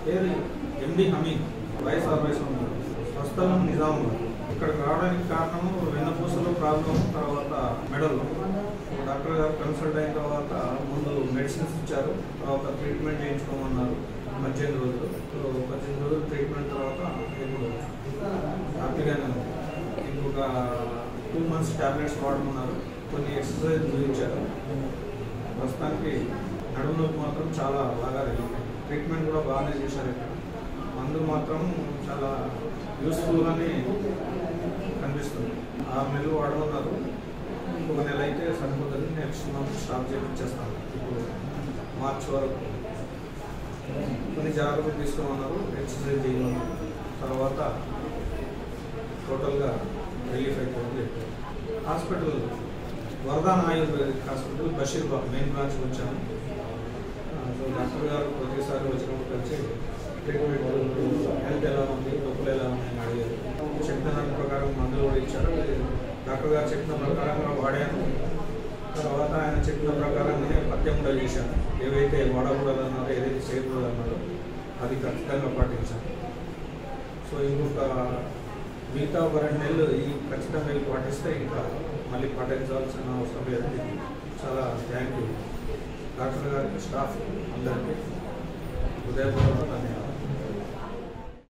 పేరు ఎండి హమీద్ వయసు అరవై సంవత్సరాలు స్వస్థలం నిజామాబాద్ ఇక్కడికి రావడానికి కారణము వెన్నపూసలో ప్రాబ్లం తర్వాత మెడల్ డాక్టర్ గారు కన్సల్ట్ అయిన తర్వాత ముందు మెడిసిన్స్ ఇచ్చారు తర్వాత ట్రీట్మెంట్ చేయించుకోమన్నారు పద్దెనిమిది రోజులు సో పద్దెనిమిది రోజులు ట్రీట్మెంట్ తర్వాత ఇప్పుడు హ్యాపీగానే ఉంది ఇంకొక టూ మంత్స్ టాబ్లెట్స్ వాడమన్నారు కొన్ని ఎక్సర్సైజ్ చూపించారు ప్రస్తుతానికి నడుము నొప్పి మాత్రం చాలా బాగా తగ్గింది ట్రీట్మెంట్ కూడా బాగానే చేశారు ఇక్కడ మందు మాత్రం చాలా యూస్ఫుల్గానే కనిపిస్తుంది ఆరు నెలలు వాడమన్నారు ఇంకొక నెల అయితే సరిపోతుంది నెక్స్ట్ మంత్ స్టాప్ చేయించేస్తాను ఇప్పుడు మార్చ్ వరకు కొన్ని జాగ్రత్తలు తీసుకోమన్నారు ఎక్సర్సైజ్ చేయమన్నారు తర్వాత టోటల్గా రిలీఫ్ అయిపోతుంది hospital Varadan ayurvedic hospital Basheerbagh main బ్రాంచ్కి వచ్చాను ఆ, సో డాక్టర్ గారు ప్రతిసారి వచ్చినప్పుడు వచ్చి ట్రీట్మెంట్ హెల్త్ ఎలా ఉంది నొప్పులు ఎలా ఉన్నాయని అడిగారు చెప్పిన దాని ప్రకారం మందులు కూడా ఇచ్చారు డాక్టర్ గారు చెప్పిన ప్రకారంగా వాడాను తర్వాత ఆయన చెప్పిన ప్రకారంగానే పథ్యం కూడా చేశాను ఏవైతే వాడకూడదన్నారో ఏదైతే చేయకూడదన్నారో అది ఖచ్చితంగా పాటించాను సో ఇంకొక మిగతా ఒక రెండు నెలలు ఈ ఖచ్చితంగా ఇవి పాటిస్తే ఇంకా మళ్ళీ పాటించాల్సిన అవసరం లేదు చాలా థ్యాంక్ యూ డాక్టర్ గారికి స్టాఫ్ అందరికీ హృదయపూర్వక ధన్యవాదాలు